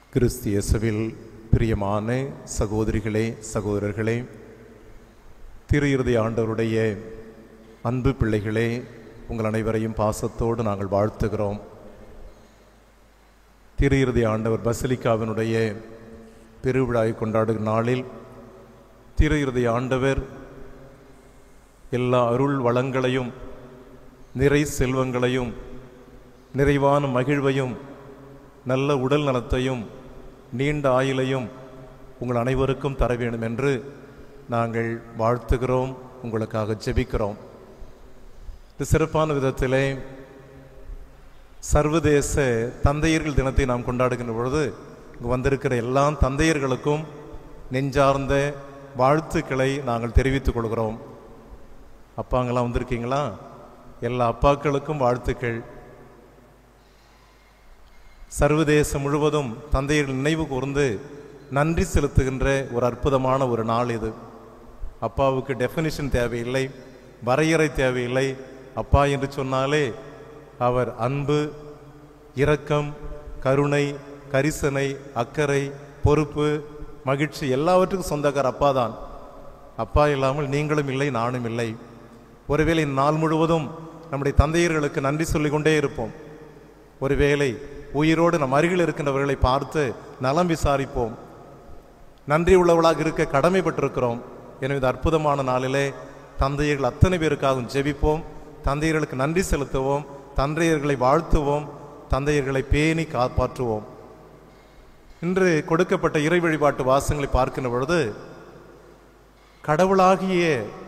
கிறிஸ்து இயேசுவில் பிரியமான சகோதரிகளே சகோதரர்களே திரு இறுதி ஆண்டவருடைய அன்பு பிள்ளைகளே உங்கள் அனைவரையும் பாசத்தோடு நாங்கள் வாழ்த்துகிறோம் திரு இறுதி ஆண்டவர் பசிலிக்காவினுடைய பெருவிழாவை கொண்டாடுகிற நாளில் திரு இறுதி ஆண்டவர் எல்லா அருள் வளங்களையும் நிறை செல்வங்களையும் நிறைவான மகிழ்வையும் நல்ல உடல் நலத்தையும் நீண்ட ஆயுளையும் உங்கள் அனைவருக்கும் தர வேண்டும் என்று நாங்கள் வாழ்த்துகிறோம் உங்களுக்காக ஜெபிக்கிறோம் இந்த சிறப்பான விதத்திலே சர்வதேச தந்தையர்கள் தினத்தை நாம் கொண்டாடுகின்ற பொழுது இங்கு வந்திருக்கிற எல்லா தந்தையர்களுக்கும் நெஞ்சார்ந்த வாழ்த்துக்களை நாங்கள் தெரிவித்துக் கொள்கிறோம் அப்பாங்களாம் வந்திருக்கீங்களா எல்லா அப்பாக்களுக்கும் வாழ்த்துக்கள் சர்வதேசம் முழுவதும் தந்தையர்கள் நினைவு கூர்ந்து நன்றி செலுத்துகின்ற ஒரு அற்புதமான ஒரு நாள் இது அப்பாவுக்கு டெஃபினிஷன் தேவையில்லை வரையறை தேவையில்லை அப்பா என்று சொன்னாலே அவர் அன்பு இரக்கம் கருணை கரிசனை அக்கறை பொறுப்பு மகிழ்ச்சி எல்லாவற்றுக்கும் சொந்தக்கார அப்பா தான் அப்பா இல்லாமல் நீங்களும் இல்லை நானும் இல்லை ஒருவேளை நாள் முழுவதும் நம்முடைய தந்தையர்களுக்கு நன்றி சொல்லிக்கொண்டே இருப்போம் ஒருவேளை உயிரோடு நம் அருகில் இருக்கின்றவர்களை பார்த்து நலம் விசாரிப்போம் நன்றி உள்ளவளாக இருக்க கடமைப்பட்டிருக்கிறோம் எனவே இந்த அற்புதமான நாளிலே தந்தையர்கள் அத்தனை பேருக்காகவும் ஜெபிப்போம் தந்தையர்களுக்கு நன்றி செலுத்துவோம் தந்தையர்களை வாழ்த்துவோம் தந்தையர்களை பேணி காப்பாற்றுவோம் இன்று கொடுக்கப்பட்ட இறை வழிபாட்டு வாசங்களை பார்க்கின்ற பொழுது கடவுளாகிய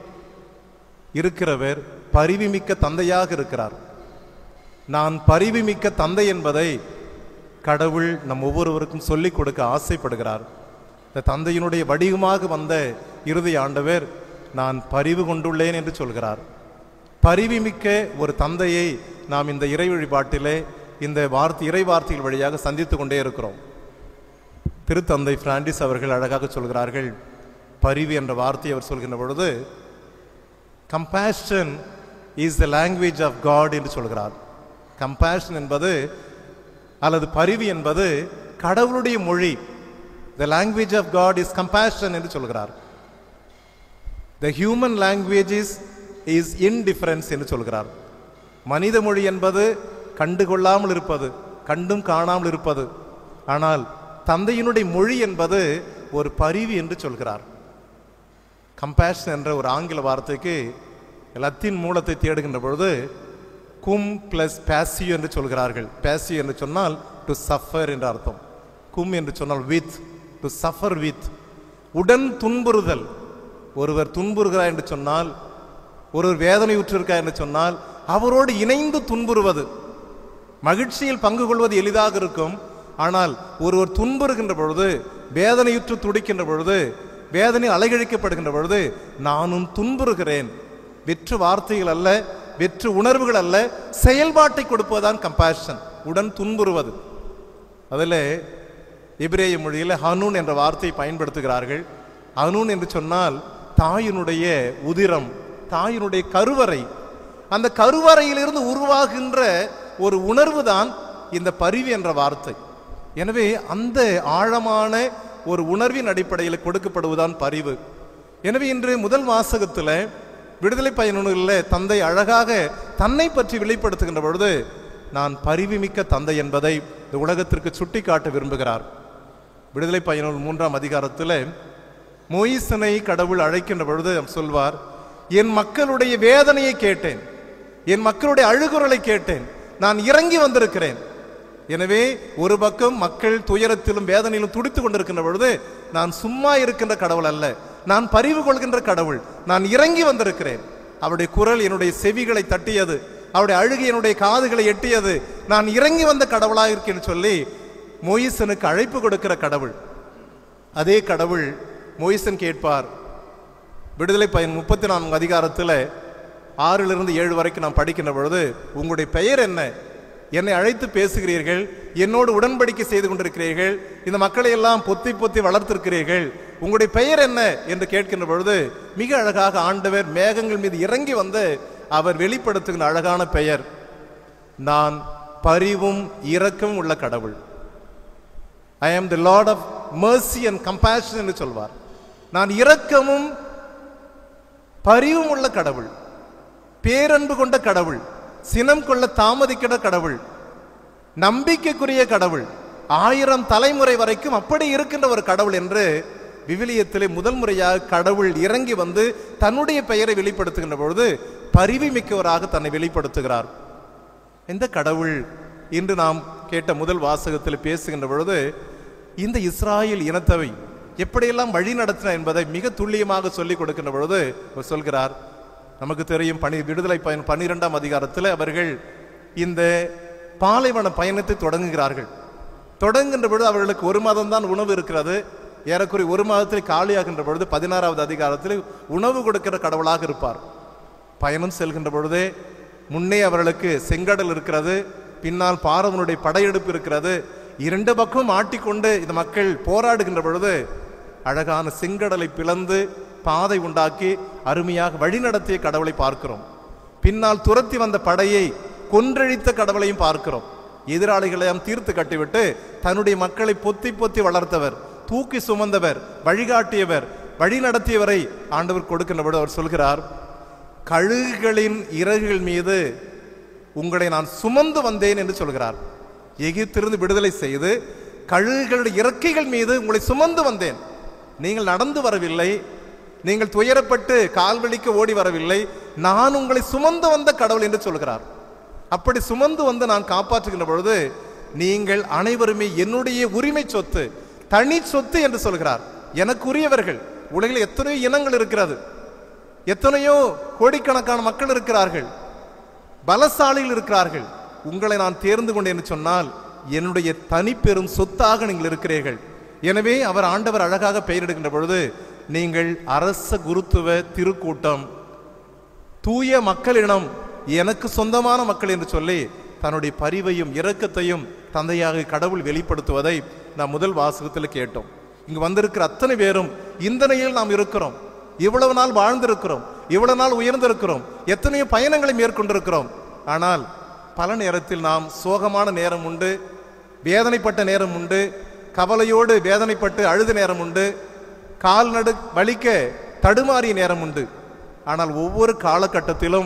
இருக்கிறவர் பரிவுமிக்க தந்தையாக இருக்கிறார் நான் பரிவுமிக்க தந்தை என்பதை கடவுள் நம் ஒவ்வொருவருக்கும் சொல்லிக் கொடுக்க ஆசைப்படுகிறார் இந்த தந்தையினுடைய வடிவமாக வந்த இறுதி ஆண்டவர் நான் பரிவு கொண்டுள்ளேன் என்று சொல்கிறார் பரிவுமிக்க ஒரு தந்தையை நாம் இந்த இறை வழிபாட்டிலே இந்த வார்த்தை இறை வார்த்தைகள் வழியாக சந்தித்து கொண்டே இருக்கிறோம் திருத்தந்தை பிரான்டிஸ் அவர்கள் அழகாக சொல்கிறார்கள் பரிவு என்ற வார்த்தையை அவர் சொல்கின்ற பொழுது compassion is the language of God என்று சொல்கிறார் கம்பேஷன் என்பது அல்லது பரிவு என்பது கடவுளுடைய மொழி the language of God is compassion என்று சொல்கிறார் the human language is is indifference என்று சொல்கிறார் மனித மொழி என்பது கண்டுகொள்ளாமல் இருப்பது கண்டும் காணாமல் இருப்பது ஆனால் தந்தையினுடைய மொழி என்பது ஒரு பரிவு என்று சொல்கிறார் கம்பேஷன் என்ற ஒரு ஆங்கில வார்த்தைக்கு லத்தீன் மூலத்தை தேடுகின்ற பொழுது கும் பிளஸ் பேசியோ என்று சொல்கிறார்கள் பேசியோ என்று சொன்னால் டு சஃபர் என்ற அர்த்தம் கும் என்று சொன்னால் வித் டு சஃபர் வித் உடன் துன்புறுதல் ஒருவர் துன்புறுகிறார் என்று சொன்னால் ஒருவர் வேதனை உற்றிருக்கார் என்று சொன்னால் அவரோடு இணைந்து துன்புறுவது மகிழ்ச்சியில் பங்கு கொள்வது எளிதாக இருக்கும் ஆனால் ஒருவர் துன்புறுகின்ற பொழுது வேதனையுற்று துடிக்கின்ற பொழுது வேதனை அலைகழிக்கப்படுகின்ற பொழுது நானும் துன்புறுகிறேன் வெற்று வார்த்தைகள் அல்ல வெற்று உணர்வுகள் அல்ல செயல்பாட்டை கொடுப்பதுதான் கம்பேஷன் உடன் துன்புறுவது அதில் எபிரேய மொழியில் ஹனூன் என்ற வார்த்தையை பயன்படுத்துகிறார்கள் ஹனூன் என்று சொன்னால் தாயினுடைய உதிரம் தாயினுடைய கருவறை அந்த கருவறையிலிருந்து உருவாகின்ற ஒரு உணர்வு தான் இந்த பரிவு என்ற வார்த்தை எனவே அந்த ஆழமான ஒரு உணர்வின் அடிப்படையில் கொடுக்கப்படுவதுதான் பரிவு எனவே இன்று முதல் வாசகத்தில் விடுதலை பயனுள்ள தந்தை அழகாக தன்னை பற்றி வெளிப்படுத்துகின்ற பொழுது நான் பரிவுமிக்க தந்தை என்பதை இந்த உலகத்திற்கு சுட்டி காட்ட விரும்புகிறார் விடுதலை பயனுள் மூன்றாம் அதிகாரத்தில் மொயிசனை கடவுள் அழைக்கின்ற பொழுது சொல்வார் என் மக்களுடைய வேதனையை கேட்டேன் என் மக்களுடைய அழுகுரலை கேட்டேன் நான் இறங்கி வந்திருக்கிறேன் எனவே ஒரு பக்கம் மக்கள் துயரத்திலும் வேதனையிலும் துடித்துக் கொண்டிருக்கின்ற பொழுது நான் சும்மா இருக்கின்ற கடவுள் அல்ல நான் பரிவு கொள்கின்ற கடவுள் நான் இறங்கி வந்திருக்கிறேன் அவருடைய குரல் என்னுடைய செவிகளை தட்டியது அவருடைய அழுகை என்னுடைய காதுகளை எட்டியது நான் இறங்கி வந்த கடவுளாக இருக்கேன்னு சொல்லி மொயிசனுக்கு அழைப்பு கொடுக்கிற கடவுள் அதே கடவுள் மொயிசன் கேட்பார் விடுதலை பயன் முப்பத்தி நான்கு அதிகாரத்தில் ஆறிலிருந்து ஏழு வரைக்கும் நாம் படிக்கின்ற பொழுது உங்களுடைய பெயர் என்ன என்னை அழைத்து பேசுகிறீர்கள் என்னோடு உடன்படிக்கை செய்து கொண்டிருக்கிறீர்கள் இந்த மக்களை எல்லாம் பொத்தி பொத்தி வளர்த்திருக்கிறீர்கள் உங்களுடைய பெயர் என்ன என்று கேட்கின்ற பொழுது மிக அழகாக ஆண்டவர் மேகங்கள் மீது இறங்கி வந்து அவர் வெளிப்படுத்துகிற அழகான பெயர் நான் பரிவும் இரக்கம் உள்ள கடவுள் I am the lord of mercy and compassion என்று சொல்வார் நான் இரக்கமும் பரிவும் உள்ள கடவுள் பேரன்பு கொண்ட கடவுள் சினம் கொள்ள தாமதிக்கிற கடவுள் நம்பிக்கைக்குரிய கடவுள் ஆயிரம் தலைமுறை வரைக்கும் அப்படி இருக்கின்ற ஒரு கடவுள் என்று விவிலியத்திலே முதல் முறையாக கடவுள் இறங்கி வந்து தன்னுடைய பெயரை வெளிப்படுத்துகின்ற பொழுது பரிவு மிக்கவராக தன்னை வெளிப்படுத்துகிறார் இந்த கடவுள் இன்று நாம் கேட்ட முதல் வாசகத்தில் பேசுகின்ற பொழுது இந்த இஸ்ராயேல் இனத்தவை எப்படியெல்லாம் வழி நடத்தின என்பதை மிக துல்லியமாக சொல்லிக் கொடுக்கின்ற பொழுது அவர் சொல்கிறார் நமக்கு தெரியும் பனி விடுதலை பயன் பன்னிரெண்டாம் அதிகாரத்தில் அவர்கள் இந்த பாலைவன பயணத்தை தொடங்குகிறார்கள் தொடங்குகின்ற பொழுது அவர்களுக்கு ஒரு மாதம் தான் உணவு இருக்கிறது ஏறக்குறைய ஒரு மாதத்தில் காலியாகின்ற பொழுது பதினாறாவது அதிகாரத்தில் உணவு கொடுக்கிற கடவுளாக இருப்பார் பயணம் செல்கின்ற பொழுதே முன்னே அவர்களுக்கு செங்கடல் இருக்கிறது பின்னால் பாரவனுடைய படையெடுப்பு இருக்கிறது இரண்டு பக்கம் ஆட்டிக்கொண்டு இந்த மக்கள் போராடுகின்ற பொழுது அழகான செங்கடலை பிளந்து பாதை உண்டாக்கி அருமையாக வழிநடத்திய கடவுளை பார்க்கிறோம் பின்னால் துரத்தி வந்த படையை கொன்றழித்த கடவுளையும் பார்க்கிறோம் எதிராளிகளையும் தீர்த்து கட்டிவிட்டு தன்னுடைய மக்களை பொத்தி பொத்தி வளர்த்தவர் தூக்கி சுமந்தவர் வழிகாட்டியவர் வழி நடத்தியவரை ஆண்டவர் கொடுக்கின்ற பொழுது அவர் சொல்கிறார் கழுகுகளின் இறகுகள் மீது உங்களை நான் சுமந்து வந்தேன் என்று சொல்கிறார் எகிப்திலிருந்து விடுதலை செய்து கழுகுகளுடைய இறக்கைகள் மீது உங்களை சுமந்து வந்தேன் நீங்கள் நடந்து வரவில்லை நீங்கள் துயரப்பட்டு கால்வழிக்க ஓடி வரவில்லை நான் உங்களை சுமந்து வந்த கடவுள் என்று சொல்கிறார் அப்படி சுமந்து வந்து நான் காப்பாற்றுகின்ற பொழுது நீங்கள் அனைவருமே என்னுடைய உரிமை சொத்து தனி சொத்து என்று சொல்கிறார் எனக்குரியவர்கள் உலகில் எத்தனையோ இனங்கள் இருக்கிறது எத்தனையோ கோடிக்கணக்கான மக்கள் இருக்கிறார்கள் பலசாலிகள் இருக்கிறார்கள் உங்களை நான் தேர்ந்து கொண்டேன் என்று சொன்னால் என்னுடைய தனிப்பெரும் சொத்தாக நீங்கள் இருக்கிறீர்கள் எனவே அவர் ஆண்டவர் அழகாக பெயரிடுகின்ற பொழுது நீங்கள் அரச குருத்துவ திருக்கூட்டம் தூய மக்களிடம் எனக்கு சொந்தமான மக்கள் என்று சொல்லி தன்னுடைய பரிவையும் இரக்கத்தையும் தந்தையாக கடவுள் வெளிப்படுத்துவதை நாம் முதல் வாசகத்தில் கேட்டோம் இங்கு வந்திருக்கிற அத்தனை பேரும் இந்த நிலையில் நாம் இருக்கிறோம் இவ்வளவு நாள் வாழ்ந்திருக்கிறோம் இவ்வளவு நாள் உயர்ந்திருக்கிறோம் எத்தனையோ பயணங்களை மேற்கொண்டிருக்கிறோம் ஆனால் பல நேரத்தில் நாம் சோகமான நேரம் உண்டு வேதனைப்பட்ட நேரம் உண்டு கவலையோடு வேதனைப்பட்டு அழுத நேரம் உண்டு கால் நடு வலிக்க தடுமாறிய நேரம் உண்டு ஆனால் ஒவ்வொரு காலகட்டத்திலும்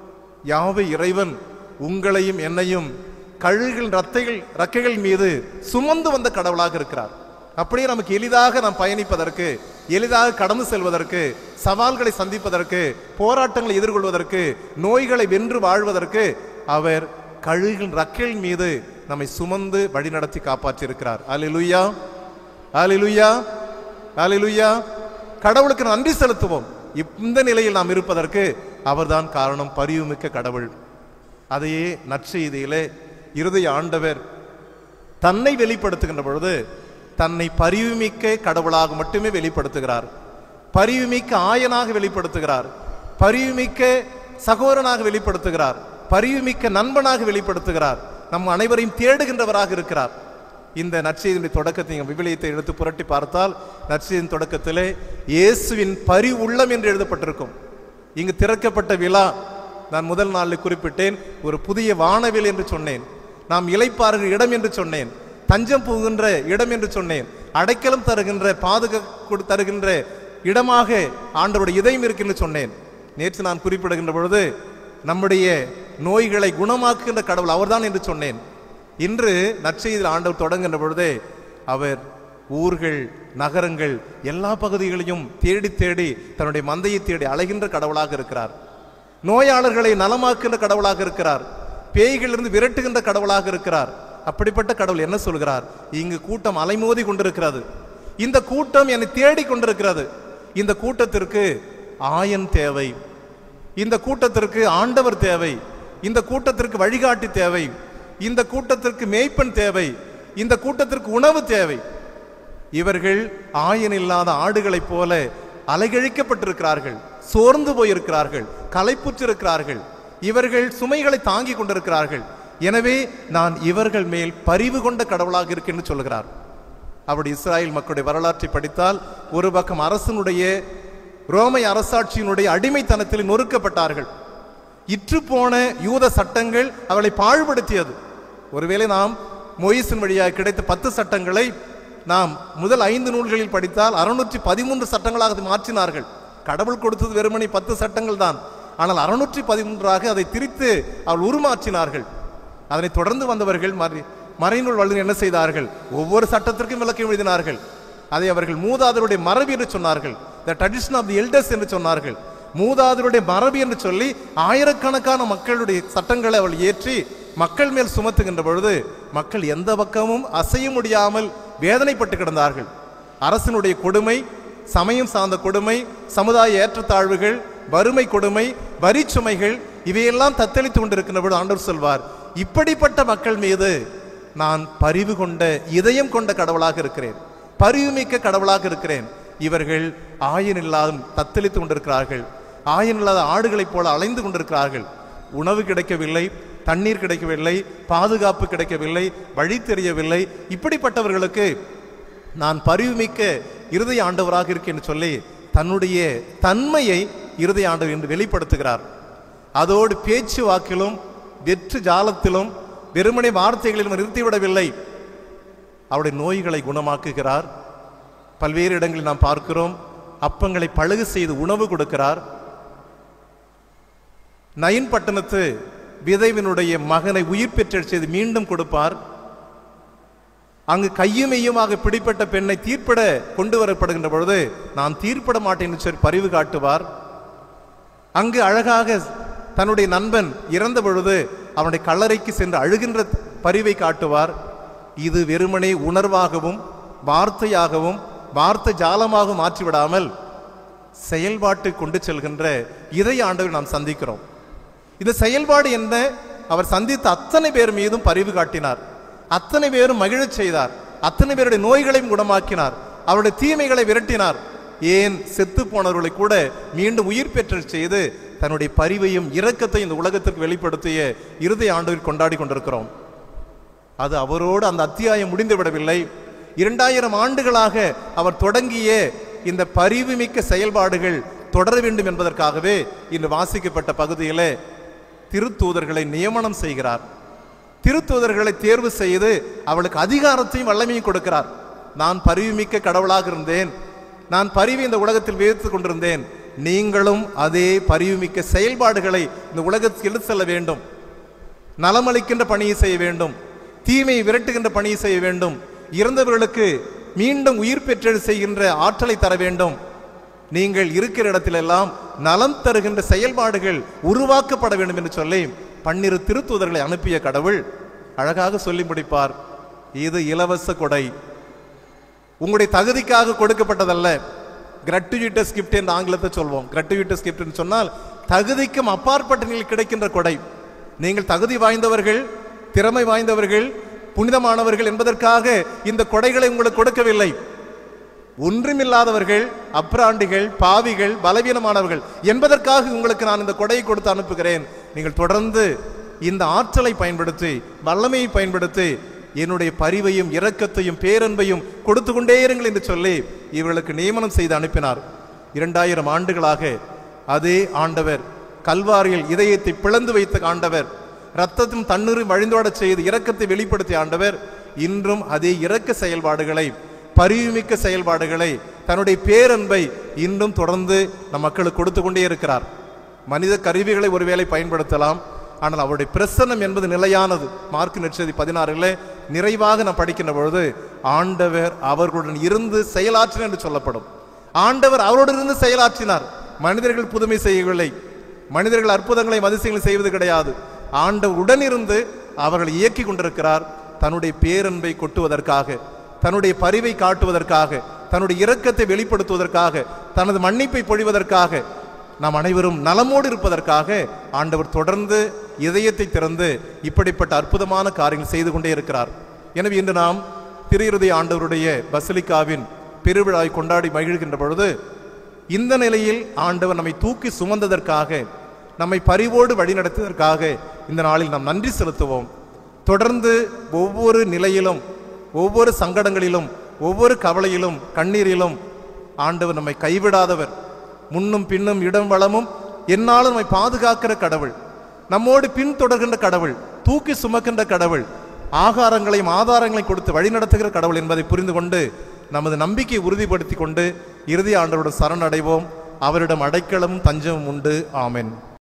யாவை இறைவன் உங்களையும் என்னையும் கழுகுகள் ரத்தைகள் ரக்கைகள் மீது சுமந்து வந்த கடவுளாக இருக்கிறார் அப்படியே நமக்கு எளிதாக நாம் பயணிப்பதற்கு எளிதாக கடந்து செல்வதற்கு சவால்களை சந்திப்பதற்கு போராட்டங்களை எதிர்கொள்வதற்கு நோய்களை வென்று வாழ்வதற்கு அவர் கழுகின் ரக்கைகள் மீது நம்மை சுமந்து வழிநடத்தி காப்பாற்றியிருக்கிறார் அலிலுயா அலிலுயா அலிலுயா கடவுளுக்கு நன்றி செலுத்துவோம் இந்த நிலையில் நாம் இருப்பதற்கு அவர்தான் காரணம் பரிவுமிக்க கடவுள் அதையே நற்செய்தியிலே இருதய ஆண்டவர் தன்னை வெளிப்படுத்துகின்ற பொழுது தன்னை பரிவுமிக்க கடவுளாக மட்டுமே வெளிப்படுத்துகிறார் பரிவுமிக்க ஆயனாக வெளிப்படுத்துகிறார் பரிவுமிக்க சகோதரனாக வெளிப்படுத்துகிறார் பரிவுமிக்க நண்பனாக வெளிப்படுத்துகிறார் நம் அனைவரையும் தேடுகின்றவராக இருக்கிறார் இந்த நற்செய்தியின் தொடக்கத்தை நீங்கள் விவிலியத்தை எடுத்து புரட்டி பார்த்தால் நற்செய்தியின் தொடக்கத்திலே இயேசுவின் பரி உள்ளம் என்று எழுதப்பட்டிருக்கும் இங்கு திறக்கப்பட்ட விழா நான் முதல் நாளில் குறிப்பிட்டேன் ஒரு புதிய வானவில் என்று சொன்னேன் நாம் இலைப்பாருகிற இடம் என்று சொன்னேன் தஞ்சம் புகுகின்ற இடம் என்று சொன்னேன் அடைக்கலம் தருகின்ற பாதுகா தருகின்ற இடமாக ஆண்டவருடைய இதயம் இருக்குன்னு சொன்னேன் நேற்று நான் குறிப்பிடுகின்ற பொழுது நம்முடைய நோய்களை குணமாக்குகின்ற கடவுள் அவர்தான் என்று சொன்னேன் இன்று நற்செய்தியில் ஆண்டவர் தொடங்குகின்ற பொழுதே அவர் ஊர்கள் நகரங்கள் எல்லா பகுதிகளையும் தேடி தேடி தன்னுடைய மந்தையை தேடி அலைகின்ற கடவுளாக இருக்கிறார் நோயாளர்களை நலமாக்குகின்ற கடவுளாக இருக்கிறார் பேய்களிலிருந்து விரட்டுகின்ற கடவுளாக இருக்கிறார் அப்படிப்பட்ட கடவுள் என்ன சொல்கிறார் இங்கு கூட்டம் அலைமோதி கொண்டிருக்கிறது இந்த கூட்டம் என்னை தேடி கொண்டிருக்கிறது இந்த கூட்டத்திற்கு ஆயன் தேவை இந்த கூட்டத்திற்கு ஆண்டவர் தேவை இந்த கூட்டத்திற்கு வழிகாட்டி தேவை இந்த கூட்டத்திற்கு மேய்ப்பன் தேவை இந்த கூட்டத்திற்கு உணவு தேவை இவர்கள் ஆயன் இல்லாத ஆடுகளைப் போல அலைகழிக்கப்பட்டிருக்கிறார்கள் சோர்ந்து போயிருக்கிறார்கள் களைப்புற்றிருக்கிறார்கள் இவர்கள் சுமைகளை தாங்கி கொண்டிருக்கிறார்கள் எனவே நான் இவர்கள் மேல் பரிவு கொண்ட கடவுளாக இருக்கேன்னு சொல்கிறார் அப்படி இஸ்ராயல் மக்களுடைய வரலாற்றை படித்தால் ஒரு பக்கம் அரசனுடைய ரோமை அரசாட்சியினுடைய அடிமைத்தனத்தில் நொறுக்கப்பட்டார்கள் இற்றுப்போன யூத சட்டங்கள் அவளை பாழ்படுத்தியது ஒருவேளை நாம் மொயிசின் வழியாக கிடைத்த பத்து சட்டங்களை நாம் முதல் ஐந்து நூல்களில் படித்தால் அறுநூற்றி பதிமூன்று சட்டங்களாக அதை மாற்றினார்கள் கடவுள் கொடுத்தது வெறுமனே பத்து சட்டங்கள் தான் ஆனால் அறுநூற்றி பதிமூன்றாக அதை திரித்து அவள் உருமாற்றினார்கள் அதனை தொடர்ந்து வந்தவர்கள் மறை மறைநூல் வல்லுநர் என்ன செய்தார்கள் ஒவ்வொரு சட்டத்திற்கும் விளக்கம் எழுதினார்கள் அதை அவர்கள் மூதாதருடைய மரபு என்று சொன்னார்கள் the tradition of the elders என்று சொன்னார்கள் மூதாதருடைய மரபு என்று சொல்லி ஆயிரக்கணக்கான மக்களுடைய சட்டங்களை அவள் ஏற்றி மக்கள் மேல் சுமத்துகின்ற பொழுது மக்கள் எந்த பக்கமும் அசைய முடியாமல் வேதனைப்பட்டு கிடந்தார்கள் அரசனுடைய கொடுமை சமயம் சார்ந்த கொடுமை சமுதாய ஏற்றத்தாழ்வுகள் வறுமை கொடுமை வரி சுமைகள் இவையெல்லாம் தத்தளித்து கொண்டிருக்கின்ற பொழுது ஆண்டவர் சொல்வார் இப்படிப்பட்ட மக்கள் மீது நான் பரிவு கொண்ட இதயம் கொண்ட கடவுளாக இருக்கிறேன் பரிவுமிக்க கடவுளாக இருக்கிறேன் இவர்கள் ஆயன் இல்லாத தத்தளித்து கொண்டிருக்கிறார்கள் ஆயன் இல்லாத ஆடுகளைப் போல அலைந்து கொண்டிருக்கிறார்கள் உணவு கிடைக்கவில்லை தண்ணீர் கிடைக்கவில்லை பாதுகாப்பு கிடைக்கவில்லை வழி தெரியவில்லை இப்படிப்பட்டவர்களுக்கு நான் பரிவுமிக்க இருதய ஆண்டவராக இருக்கேன் சொல்லி தன்னுடைய தன்மையை இருதய ஆண்டவர் என்று வெளிப்படுத்துகிறார் அதோடு பேச்சு வாக்கிலும் வெற்று ஜாலத்திலும் வெறுமனே வார்த்தைகளிலும் நிறுத்திவிடவில்லை அவருடைய நோய்களை குணமாக்குகிறார் பல்வேறு இடங்களில் நாம் பார்க்கிறோம் அப்பங்களை பழுகு செய்து உணவு கொடுக்கிறார் நயின் பட்டணத்து விதைவினுடைய மகனை உயிர் பெற்றச் செய்து மீண்டும் கொடுப்பார் அங்கு கையும் மெய்யுமாக பிடிப்பட்ட பெண்ணை தீர்ப்பிட கொண்டு வரப்படுகின்ற பொழுது நான் தீர்ப்பிட மாட்டேன் என்று சொல்லி பரிவு காட்டுவார் அங்கு அழகாக தன்னுடைய நண்பன் இறந்த பொழுது அவனுடைய கல்லறைக்கு சென்று அழுகின்ற பரிவை காட்டுவார் இது வெறுமனே உணர்வாகவும் வார்த்தையாகவும் வார்த்தை ஜாலமாகவும் மாற்றிவிடாமல் செயல்பாட்டு கொண்டு செல்கின்ற இதை ஆண்டவர் நாம் சந்திக்கிறோம் இந்த செயல்பாடு என்ன அவர் சந்தித்த அத்தனை பேர் மீதும் பரிவு காட்டினார் அத்தனை பேரும் மகிழச் செய்தார் அத்தனை பேருடைய நோய்களையும் குணமாக்கினார் அவருடைய தீமைகளை விரட்டினார் ஏன் செத்து போனவர்களை கூட மீண்டும் உயிர் பெற்றச் செய்து தன்னுடைய பரிவையும் இரக்கத்தையும் இந்த உலகத்திற்கு வெளிப்படுத்திய இறுதி ஆண்டில் கொண்டாடி கொண்டிருக்கிறோம் அது அவரோடு அந்த அத்தியாயம் முடிந்து விடவில்லை இரண்டாயிரம் ஆண்டுகளாக அவர் தொடங்கிய இந்த பரிவுமிக்க செயல்பாடுகள் தொடர வேண்டும் என்பதற்காகவே இன்று வாசிக்கப்பட்ட பகுதியிலே திருத்தூதர்களை நியமனம் செய்கிறார் திருத்தூதர்களை தேர்வு செய்து அவளுக்கு அதிகாரத்தையும் வல்லமையும் கொடுக்கிறார் நான் பரிவுமிக்க கடவுளாக இருந்தேன் நான் பரிவு இந்த உலகத்தில் விதித்துக் கொண்டிருந்தேன் நீங்களும் அதே பரிவுமிக்க செயல்பாடுகளை இந்த உலகத்தில் எடுத்து செல்ல வேண்டும் நலமளிக்கின்ற பணியை செய்ய வேண்டும் தீமையை விரட்டுகின்ற பணியை செய்ய வேண்டும் இறந்தவர்களுக்கு மீண்டும் உயிர் பெற்றெழு செய்கின்ற ஆற்றலை தர வேண்டும் நீங்கள் இருக்கிற இடத்திலெல்லாம் நலம் தருகின்ற செயல்பாடுகள் உருவாக்கப்பட வேண்டும் என்று சொல்லி பன்னிரு திருத்தூதர்களை அனுப்பிய கடவுள் அழகாக சொல்லி முடிப்பார் இது இலவச கொடை உங்களுடைய தகுதிக்காக கொடுக்கப்பட்டதல்ல கிரட்டுவிட்டஸ் கிஃப்ட் என்று ஆங்கிலத்தை சொல்வோம் கிரட்டுவிட்டஸ் கிஃப்ட்னு சொன்னால் தகுதிக்கும் அப்பாற்பட்ட நீங்கள் கிடைக்கின்ற கொடை நீங்கள் தகுதி வாய்ந்தவர்கள் திறமை வாய்ந்தவர்கள் புனிதமானவர்கள் என்பதற்காக இந்த கொடைகளை உங்களுக்கு கொடுக்கவில்லை ஒன்றுமில்லாதவர்கள் அப்ராண்டிகள் பாவிகள் பலவீனமானவர்கள் என்பதற்காக உங்களுக்கு நான் இந்த கொடையை கொடுத்து அனுப்புகிறேன் நீங்கள் தொடர்ந்து இந்த ஆற்றலை பயன்படுத்தி வல்லமையை பயன்படுத்தி என்னுடைய பரிவையும் இரக்கத்தையும் பேரன்பையும் கொடுத்து கொண்டே இருங்கள் என்று சொல்லி இவர்களுக்கு நியமனம் செய்து அனுப்பினார் இரண்டாயிரம் ஆண்டுகளாக அதே ஆண்டவர் கல்வாரியில் இதயத்தை பிளந்து வைத்த ஆண்டவர் ரத்தத்தும் தண்ணீரும் வழிந்தோடச் செய்து இரக்கத்தை வெளிப்படுத்திய ஆண்டவர் இன்றும் அதே இரக்க செயல்பாடுகளை பரிவுமிக்க செயல்பாடுகளை தன்னுடைய பேரன்பை இன்றும் தொடர்ந்து நம் மக்களுக்கு கொடுத்து கொண்டே இருக்கிறார் மனித கருவிகளை ஒருவேளை பயன்படுத்தலாம் ஆனால் அவருடைய பிரசன்னம் என்பது நிலையானது மார்க் நெற்செய்தி பதினாறில் நிறைவாக நாம் படிக்கின்ற பொழுது ஆண்டவர் அவர்களுடன் இருந்து செயலாற்றினார் என்று சொல்லப்படும் ஆண்டவர் அவரோடு இருந்து செயலாற்றினார் மனிதர்கள் புதுமை செய்யவில்லை மனிதர்கள் அற்புதங்களை அதிசயங்களை செய்வது கிடையாது ஆண்டவர் உடனிருந்து அவர்களை இயக்கி கொண்டிருக்கிறார் தன்னுடைய பேரன்பை கொட்டுவதற்காக தன்னுடைய பரிவை காட்டுவதற்காக தன்னுடைய இரக்கத்தை வெளிப்படுத்துவதற்காக தனது மன்னிப்பை பொழிவதற்காக நாம் அனைவரும் நலமோடு இருப்பதற்காக ஆண்டவர் தொடர்ந்து இதயத்தை திறந்து இப்படிப்பட்ட அற்புதமான காரியங்கள் செய்து கொண்டே இருக்கிறார் எனவே இன்று நாம் திரு ஆண்டவருடைய பசிலிக்காவின் பெருவிழாவை கொண்டாடி மகிழ்கின்ற பொழுது இந்த நிலையில் ஆண்டவர் நம்மை தூக்கி சுமந்ததற்காக நம்மை பரிவோடு வழிநடத்துவதற்காக இந்த நாளில் நாம் நன்றி செலுத்துவோம் தொடர்ந்து ஒவ்வொரு நிலையிலும் ஒவ்வொரு சங்கடங்களிலும் ஒவ்வொரு கவலையிலும் கண்ணீரிலும் ஆண்டவர் நம்மை கைவிடாதவர் முன்னும் பின்னும் இடம் வளமும் என்னாலும் நம்மை பாதுகாக்கிற கடவுள் நம்மோடு பின்தொடர்கின்ற கடவுள் தூக்கி சுமக்கின்ற கடவுள் ஆகாரங்களையும் ஆதாரங்களையும் கொடுத்து வழிநடத்துகிற கடவுள் என்பதை புரிந்து கொண்டு நமது நம்பிக்கையை உறுதிப்படுத்தி கொண்டு இறுதி ஆண்டவரோட சரணடைவோம் அவரிடம் அடைக்கலமும் தஞ்சமும் உண்டு ஆமென்